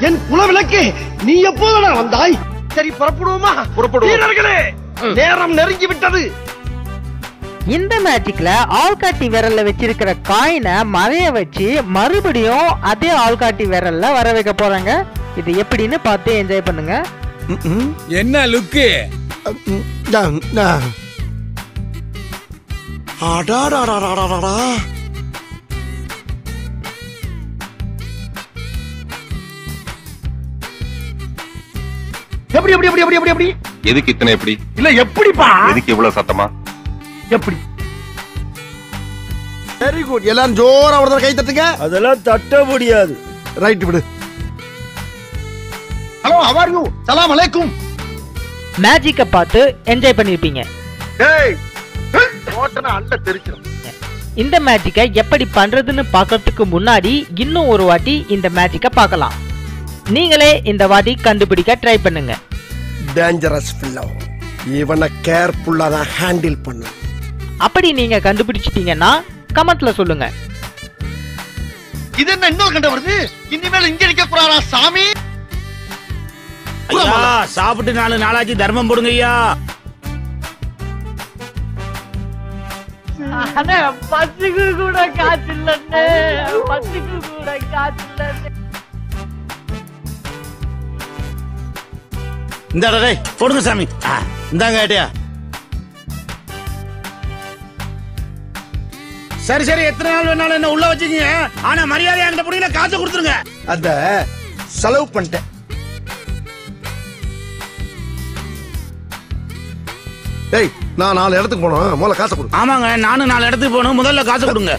என் குலவிளக்கு நீ எப்போதடா வந்தாய் சரி புறப்படுவோமா புறப்படுவோம். வீரர்களே நேரம் நெருங்கி விட்டது இந்த மேஜிக்ல ஆள்காட்டி விரல்ல வச்சிருக்கிற காயினை மறைய வச்சு மறுபடியும் அதே ஆள்காட்டி விரல்ல வர வைக்க போறாங்க இது எப்படின்னு பார்த்து என்ஜாய் பண்ணுங்க என்ன லுக்கு அடாடாடாடாடாடா எப்படி எப்படி எப்படி எப்படி எப்படி எப்படி எதுக்கு இத்தனை எப்படி இல்ல எப்படிப்பா எதுக்கு இவ்வளவு சத்தமா எப்படி வெரி குட் எல்லாரும் ஜோரா ஒரு தடவை கை தட்டுங்க அதெல்லாம் தட்ட முடியாது ரைட் விடு ஹலோ ஹவ் யூ சலாம் அலைக்கும் மேஜிக்கை பார்த்து என்ஜாய் பண்ணிருப்பீங்க ஏய் ஓட்டன அண்ட தெரிச்சிரும் இந்த மேஜிக்கை எப்படி பண்றதுன்னு பார்க்கறதுக்கு முன்னாடி இன்னும் ஒரு வாட்டி இந்த மேஜிக்கை பார்க்கலாம் நீங்களே இந்த வாட்டி கண்டுபிடிக்க ட்ரை பண்ணுங்க டேஞ்சரஸ் ஃபில்லோ இவனை கேர்ஃபுல்லா தான் ஹேண்டில் பண்ணு அப்படி நீங்க கண்டுபிடிச்சிட்டீங்கன்னா கமெண்ட்ல சொல்லுங்க இது என்ன இன்னொரு கண்ட வருது இனிமேல் இங்க நிக்க கூடாதா சாமி ஐயா சாப்பிட்டு நாலு நாளாச்சு தர்மம் போடுங்க ஐயா பத்துக்கு கூட காசு இல்லன்னு பத்துக்கு கூட காசு இல்லன்னு இந்தாடா டேய் போடுங்க சாமி ஆ, இந்தாங்க ஏட்டியா சரி சரி எத்தனை நாள் வேணாலும் என்ன உள்ள வச்சுக்கீங்க ஆனா மரியாதை என்கிட்ட போடுங்க காசை கொடுத்துருங்க அத செலவு பண்ணிட்டேன் டேய் நான் நாலு இடத்துக்கு போனோம் முதல்ல காசை கொடு ஆமாங்க நானும் நாலு இடத்துக்கு போகணும் முதல்ல காசை கொடுங்க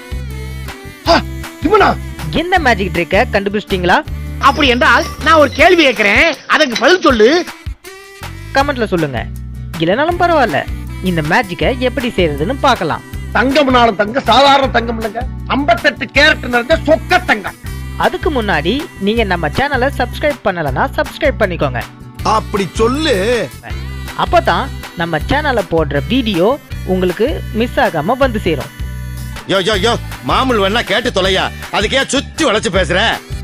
சிவனா இந்த மேஜிக் ட்ரிக்கை கண்டுபிடிச்சிட்டீங்களா அப்படி என்றால் நான் ஒரு கேள்வி கேட்கிறேன் அதுக்கு பதில் சொல்லு கமெண்ட்ல சொல்லுங்க இல்லைனாலும் பரவாயில்ல இந்த மேஜிக்கை எப்படி செய்யறதுன்னு பார்க்கலாம் தங்கம்னாலும் தங்க சாதாரண தங்கம் இல்லைங்க ஐம்பத்தெட்டு கேரட் நிறைஞ்ச சொக்க தங்கம் அதுக்கு முன்னாடி நீங்க நம்ம சேனலை சப்ஸ்கிரைப் பண்ணலைன்னா சப்ஸ்கிரைப் பண்ணிக்கோங்க அப்படி சொல்லு அப்பதான் நம்ம சேனல்ல போடுற வீடியோ உங்களுக்கு மிஸ் ஆகாம வந்து சேரும் யோ யோ யோ மாமூல் வேணா கேட்டு தொலையா அதுக்கே சுத்தி வளைச்சு பேசுற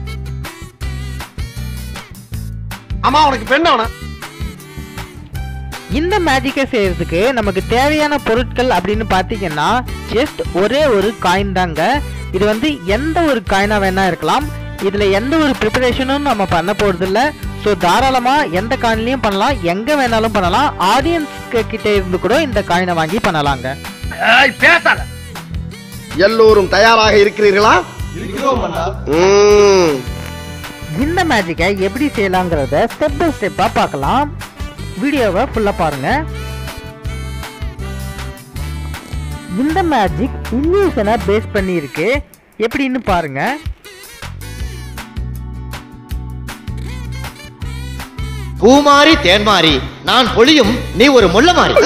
அம்மா உனக்கு பெண் அவன இந்த மேஜிக்கை செய்யறதுக்கு நமக்கு தேவையான பொருட்கள் அப்படின்னு பார்த்தீங்கன்னா ஜஸ்ட் ஒரே ஒரு காயின் தாங்க இது வந்து எந்த ஒரு காயினா வேணா இருக்கலாம் இதுல எந்த ஒரு ப்ரிப்பரேஷனும் நம்ம பண்ண போறது இல்ல ஸோ தாராளமா எந்த காயின்லயும் பண்ணலாம் எங்க வேணாலும் பண்ணலாம் ஆடியன்ஸ் கிட்ட இருந்து கூட இந்த காயினை வாங்கி பண்ணலாங்க பேசாத எல்லோரும் தயாராக இருக்கிறீர்களா ம். இந்த மேஜிக்கை எப்படி செய்யலாங்கிறத ஸ்டெப் பை ஸ்டெப்பா பார்க்கலாம் வீடியோவை ஃபுல்லா பாருங்க இந்த மேஜிக் இல்லூஷனை பேஸ் பண்ணி இருக்கு எப்படின்னு பாருங்க பூமாரி தேன்மாரி நான் பொழியும் நீ ஒரு முள்ள மாறி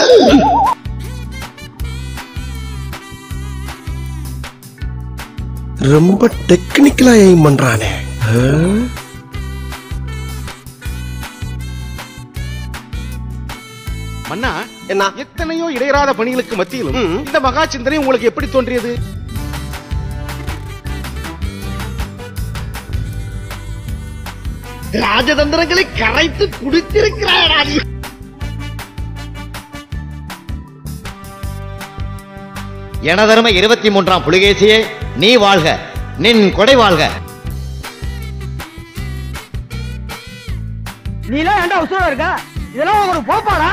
ரொம்ப டெக்னிக்கலா எய்ம் பண்றானே ஆ? மன்னா என்ன எத்தனையோ இடையறாத பணிகளுக்கு மத்தியிலும் ம். இந்த மகா சிந்தனை உங்களுக்கு எப்படி தோன்றியது ராஜதந்திரங்களை கரைத்து குடித்திருக்கிறாயடா நீ எனதருமை இருபத்தி மூன்றாம் புலிகேசியே நீ வாழ்க நின் கொடை வாழ்க நீலாம் ஏன்டா உசுரா இருக்க இதெல்லாம் ஒரு போப்பாடா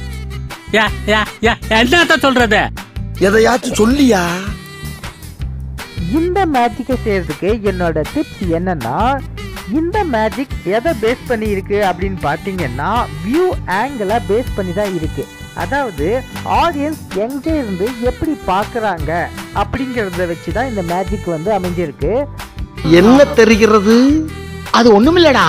என்னத்த சொல்றது எதையாச்சும் சொல்லியா இந்த மேஜிக்கை செய்யறதுக்கு என்னோட டிப்ஸ் என்னன்னா இந்த மேஜிக் எதை பேஸ் பண்ணி இருக்கு அப்படின்னு பார்த்தீங்கன்னா வியூ ஆங்கிளை பேஸ் பண்ணி தான் இருக்கு அதாவது ஆடியன்ஸ் எங்கே இருந்து எப்படி பார்க்குறாங்க அப்படிங்கிறத வச்சு தான் இந்த மேஜிக் வந்து அமைஞ்சிருக்கு என்ன தெரிகிறது அது ஒண்ணுமில்லடா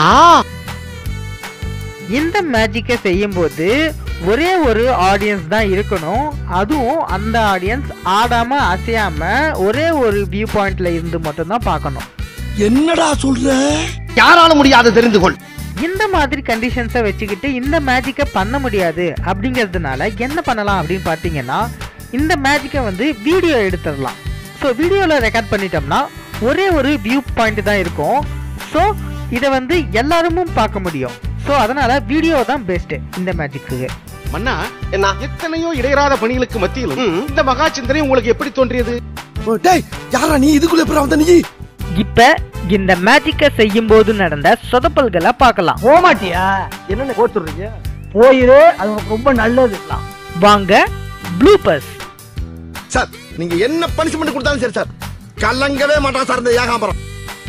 இந்த மேஜிக்கை செய்யும்போது ஒரே ஒரு ஆடியன்ஸ் தான் இருக்கணும் அதுவும் அந்த ஆடியன்ஸ் ஆடாம அசையாம ஒரே ஒரு வியூ பாயிண்ட்ல இருந்து மட்டும்தான் பார்க்கணும் என்னடா சொல்ற யாரால முடியாது தெரிந்து கொள் இந்த மாதிரி கண்டிஷன்ஸை வச்சுக்கிட்டு இந்த மேஜிக்கை பண்ண முடியாது அப்படிங்கிறதுனால என்ன பண்ணலாம் அப்படின்னு பார்த்தீங்கன்னா இந்த மேஜிக்கை வந்து வீடியோ எடுத்துடலாம் ஸோ வீடியோவில் ரெக்கார்ட் பண்ணிட்டோம்னா ஒரே ஒரு வியூ பாயிண்ட் தான் இருக்கும் ஸோ இதை வந்து எல்லாருமும் பார்க்க முடியும் ஸோ அதனால வீடியோ தான் பெஸ்ட் இந்த மேஜிக்கு மன்னா என்ன எத்தனையோ இடையறாத பணிகளுக்கு மத்தியிலும் இந்த மகா சிந்தனை உங்களுக்கு எப்படி தோன்றியது டேய் யாரா நீ இதுக்குள்ள எப்படி வந்த நீ இப்ப இந்த மேஜிக்கை செய்யும் போது நடந்த சொதப்பல்களை பார்க்கலாம் போமாட்டியா என்னென்ன கோத்துறீங்க போயிரு அது உனக்கு ரொம்ப நல்லது வாங்க ப்ளூபர்ஸ் சார் நீங்க என்ன பனிஷ்மெண்ட் கொடுத்தாலும் சரி சார் கலங்கவே மாட்டான் சார் இந்த ஏகாம்பரம்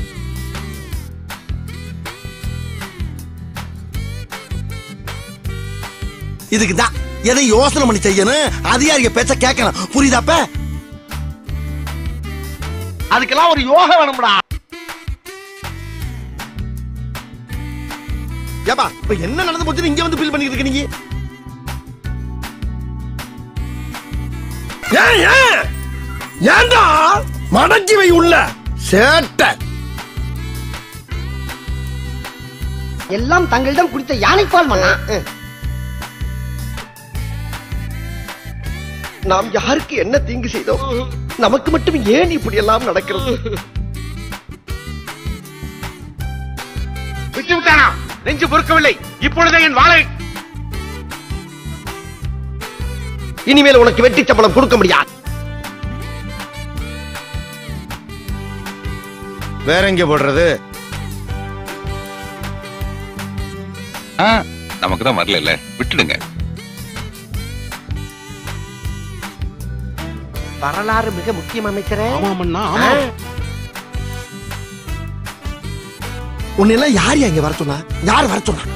இதுக்கு தான் எதை யோசனை பண்ணி செய்யணும் அதிகாரிக பேச்ச கேட்கணும் புரியுதாப்ப அதுக்கெல்லாம் ஒரு யோகா வேணும்டா ஏப்பா இப்ப என்ன நடந்து போச்சுன்னு இங்க வந்து ஃபீல் பண்ணிட்டு இருக்க நீங்க ஏன் ஏன் ஏன்டா மடக்கி வை உள்ள சேட்டை எல்லாம் தங்களிடம் குடித்த யானைப்பால் மன்னா நாம் யாருக்கு என்ன தீங்கு செய்தோம் நமக்கு மட்டும் ஏன் இப்படி எல்லாம் நடக்கிறது விட்டு விட்டானா நெஞ்சு பொறுக்கவில்லை இப்பொழுதே என் வாழை இனிமேல் உனக்கு வெட்டி சம்பளம் கொடுக்க முடியாது வேற எங்க போடுறது நமக்கு தான் வரல விட்டுடுங்க வரலாறு மிக முக்கியம் அமைச்சரே ஆமா மன்னா ஆமா உன்னை எல்லாம் யார் இங்க வர சொன்னா யார் வர சொன்னா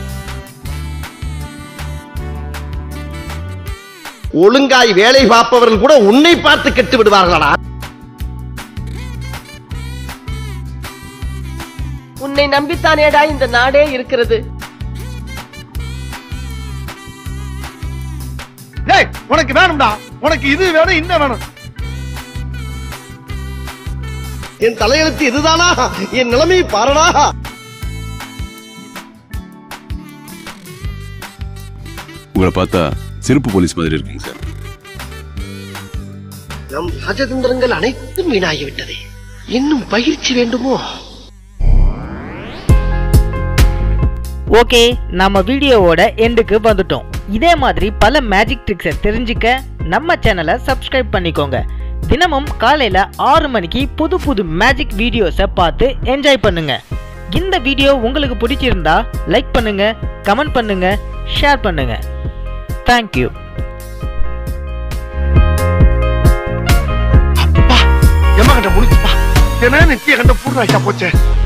ஒழுங்காய் வேலை பார்ப்பவர்கள் கூட உன்னை பார்த்து கெட்டு விடுவார்களா உன்னை நம்பித்தானேடா இந்த நாடே இருக்கிறது டேய் உனக்கு வேணும்டா உனக்கு இது வேணும் இந்த வேணும் என் தலையெழுத்து இதுதானா என் நிலைமை பாரடா உங்களை பார்த்தா சிறப்பு போலீஸ் மாதிரி இருக்குங்க சார் நம் ராஜதந்திரங்கள் அனைத்தும் வீணாகிவிட்டது இன்னும் பயிற்சி வேண்டுமோ ஓகே நம்ம வீடியோவோட எண்டுக்கு வந்துட்டோம் இதே மாதிரி பல மேஜிக் ட்ரிக்ஸை தெரிஞ்சுக்க நம்ம சேனலை சப்ஸ்கிரைப் பண்ணிக்கோங்க தினமும் காலையில் ஆறு மணிக்கு புது புது மேஜிக் வீடியோஸை பார்த்து என்ஜாய் பண்ணுங்க இந்த வீடியோ உங்களுக்கு பிடிச்சிருந்தா லைக் பண்ணுங்க கமெண்ட் பண்ணுங்க ஷேர் பண்ணுங்க தேங்க்யூ எம்மா கண்ட முடிச்சுப்பா என்ன நித்திய கண்ட பூர்ணாச்சா போச்சே